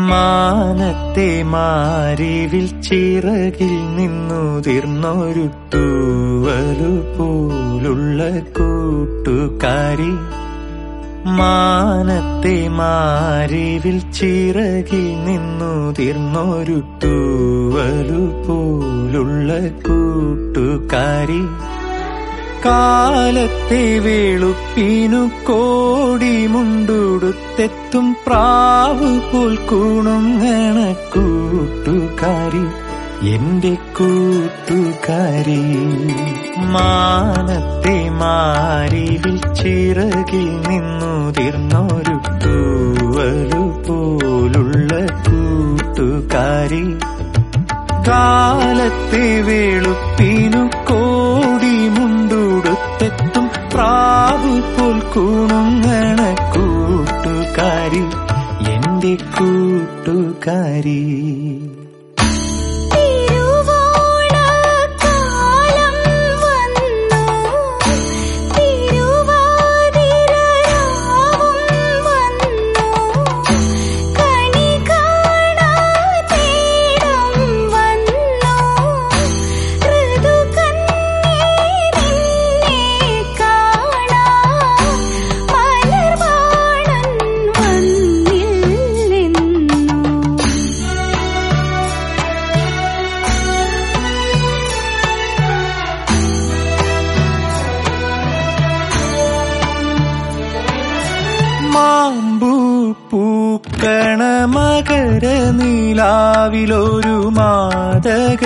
മാനത്തെ മാരിവിൽ ചിറകിൽ നിന്നുതിർന്നൊരു തൂവലു പോലുള്ള കൂട്ടുകാരി മാനത്തെ മാരിവിൽ ചിറകിൽ നിന്നുതിർന്നൊരു തൂവലു പോലുള്ള കൂട്ടുകാരി കാലത്തെ വെളുപ്പിനു കോടി മുണ്ടുടുത്തെത്തും പ്രാവ് പോൽ കൂണുങ്ങണ കൂട്ടുകാരി എന്റെ കൂട്ടുകാരി മാനത്തെ മാരിവിൽ ചിറകിൽ നിന്നുതിർന്നൊരു തൂവലു പോലുള്ള കൂട്ടുകാരി കാലത്തെ വെളുപ്പിനു കോടി മുണ്ടുടുത്തെത്തും പ്രാവ് പോൽ കൂണുങ്ങണ കൂട്ടുകാരി എന്റെ കൂട്ടുകാരി തിരുവോണക്കാലം വന്നു തിരുവാതിരരാവും വന്നു കണി കാണാതേടം വന്നു ഋതുകന്യേ നിന്നെ കാണാൻ മലർവാണൻ വന്നില്ലെന്നു മാമ്പൂ പൂക്കണ മകര നീലാവിലൊരു മാതക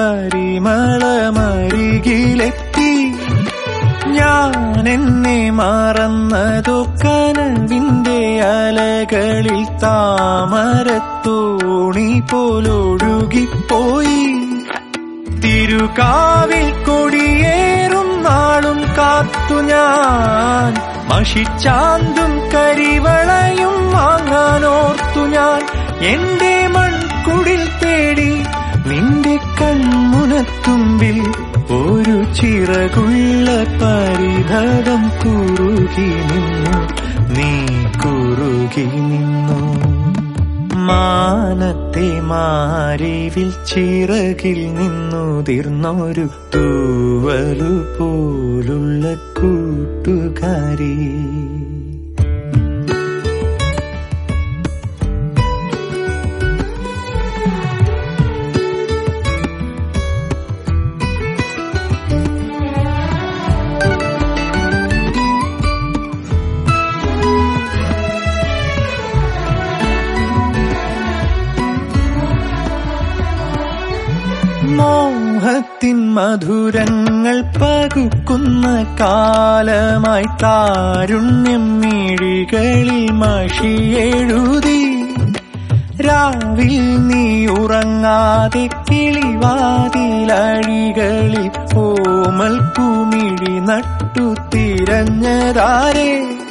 പരിമളമരികിലെത്തി ഞാൻ എന്നെ മറന്നതോ കനവിന്റെ അലകളിൽ താമരത്തോണി പോലൊഴുകിപ്പോയി തിരുകാവിൽ കൊടിയേറും നാളും കാത്തു ഞാൻ മഷിച്ചാന്തും കരിവളയും വാങ്ങാനോർത്തു ഞാൻ എന്റെ മൺകുടിൽ തേടി നിന്റെ കൺമുനത്തുമ്പിൽ ഒരു ചിറകുള്ള പരിഭവം കുറുകി നിന്നു നീ കുറുകി നിന്നു മാനത്തെ മാരിവിൽ ചിറകിൽ നിന്നുതിർന്നൊരു തൂവലു പോലുള്ള കൂട്ടുകാരി മോഹത്തിൻ മധുരങ്ങൾ പകുക്കുന്ന കാലമായി താരുണ്യം മിഴികളിൽ മഷിയെഴുതി രാവിൽ നീ ഉറങ്ങാതെ കിളിവാതിലഴികളിൽ ഓമൽ കുമിഴി നട്ടു തിരഞ്ഞതാരേ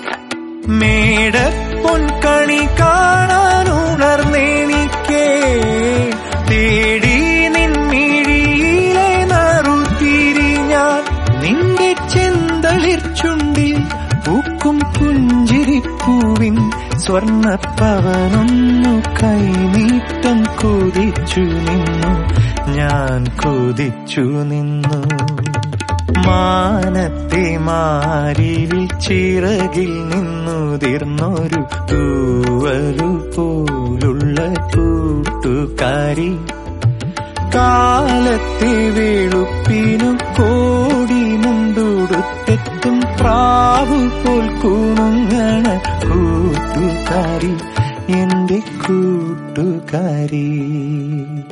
മേടപ്പൊൻകണി കാണാൻ ഉണർന്നെനിക്കേ തേടി നിൻമിഴിയിലെ നറുത്തിരി ഞാൻ നിന്റെ ചെന്തളിർ ചുണ്ടിൽ പൂക്കും പുഞ്ചിരിപ്പൂവിൻ സ്വർണപ്പവനൊന്നു കൈനീട്ടം കൊതിച്ചു നിന്നു ഞാൻ കൊതിച്ചു നിന്നു മാനത്തെ മാരിവിൽ ചിറകിൽ നിന്നുതിർന്നൊരു തൂവലു പോലുള്ള കൂട്ടുകാരി കാലത്തെ വെളുപ്പിനു കോടി മുണ്ടുടുത്തെത്തും പ്രാവു പോൽ കൂണുങ്ങണ കൂട്ടുകാരി എന്റെ കൂട്ടുകാരി